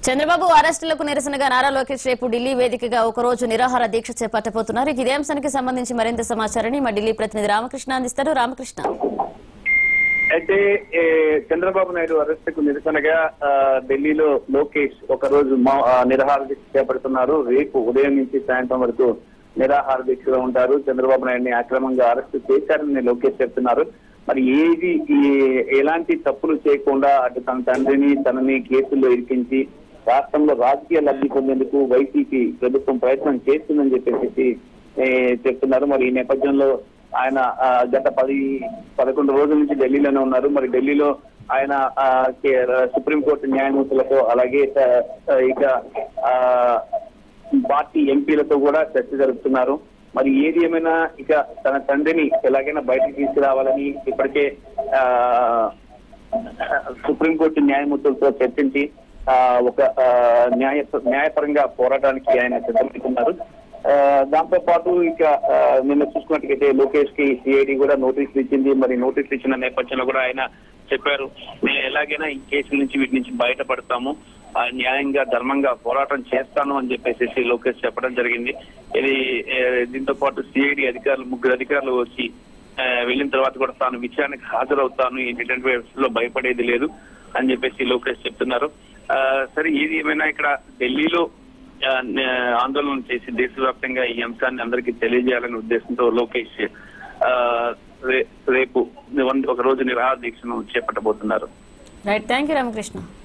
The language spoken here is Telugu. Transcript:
చంద్రబాబు అరెస్టులకు నిరసనగా నారా లోకేష్ రేపు ఢిల్లీ వేదికగా ఒక రోజు నిరాహార దీక్ష చేపట్టబోతున్నారు ఇక ఇదే అంశానికి సంబంధించి మరింత సమాచారాన్ని మా ఢిల్లీ ప్రతినిధి రామకృష్ణ అందిస్తారు రామకృష్ణ అయితే ఏ, చంద్రబాబు నాయుడు అరెస్ట్ కు నిరసనగా ఆ, ఢిల్లీలో లోకేష్ ఒక రోజు మా- ఆ, నిరాహార దీక్ష చేపడుతున్నారు రేపు ఉదయం నుంచి సాయంత్రం వరకు నిరాహార దీక్షలో ఉంటారు చంద్రబాబు నాయుడిని అక్రమంగా అరెస్ట్ చేశారని లోకేష్ చెప్తున్నారు మరి ఏది ఈ- ఎలాంటి తప్పులు చేయకుండా అటు తన తండ్రిని తనని కేసుల్లో ఇరికించి రాష్ట్రంలో రాజకీయ లబ్ధి పొందేందుకు వైసీపీ ప్రభుత్వం ప్రయత్నం చేస్తుందని చెప్పేసి ఏ, చెప్తున్నారు మరి ఈ నేపథ్యంలో ఆయన ఆ, గత పది పదకొండు రోజుల నుంచి ఢిల్లీలోనే ఉన్నారు మరి ఢిల్లీలో ఆయన ఆ, కే- సుప్రీంకోర్టు న్యాయమూర్తులతో అలాగే ఆ, ఆ, ఇక ఆ, పార్టీ ఎంపీలతో కూడా చర్చ జరుపుతున్నారు మరి ఏది ఏమైనా ఇక తన తండ్రిని ఎలాగైనా బయటకు తీసుకురావాలని ఇప్పటికే ఆ సుప్రీంకోర్టు న్యాయమూర్తులతో చర్చించి ఆ, ఒక ఆ, న్యాయ న్యాయపరంగా పోరాటానికి ఆయన సిద్ధమవుతున్నారు ఆ, దాంతో పాటు ఇక ఆ, నిన్న చూసుకున్నట్లయితే లోకేష్ కి సిఐడి కూడా నోటీసులు ఇచ్చింది మరి నోటీసులు ఇచ్చిన నేపథ్యంలో కూడా ఆయన చెప్పారు నేను ఎలాగైనా ఈ కేసుల నుంచి వీటి నుంచి బయటపడతాము ఆ, న్యాయంగా ధర్మంగా పోరాటం చేస్తాను అని చెప్పేసి లోకేష్ చెప్పడం జరిగింది ఇది ఏ, దీంతో పాటు సిఐడి అధికారులు ముగ్గురు అధికారులు వచ్చి ఆ, వెళ్ళిన తర్వాత కూడా తాను విచారణకు హాజరవుతాను ఎటువంటి వ్యవస్థలో భయపడేది లేదు అని చెప్పేసి లోకేష్ చెప్తున్నారు ఆ, సరే ఏది ఏమైనా ఇక్కడ ఢిల్లీలో ఆ, నే- ఆందోళన చేసి దేశవ్యాప్తంగా ఈ అంశాన్ని అందరికీ తెలియజేయాలనే ఉద్దేశంతో లోకేష్ ఆ, రే- రేపు ఒక రోజు నిరాహార దీక్షను చేపట్టబోతున్నారు రైట్ థ్యాంక్ యూ రామకృష్ణ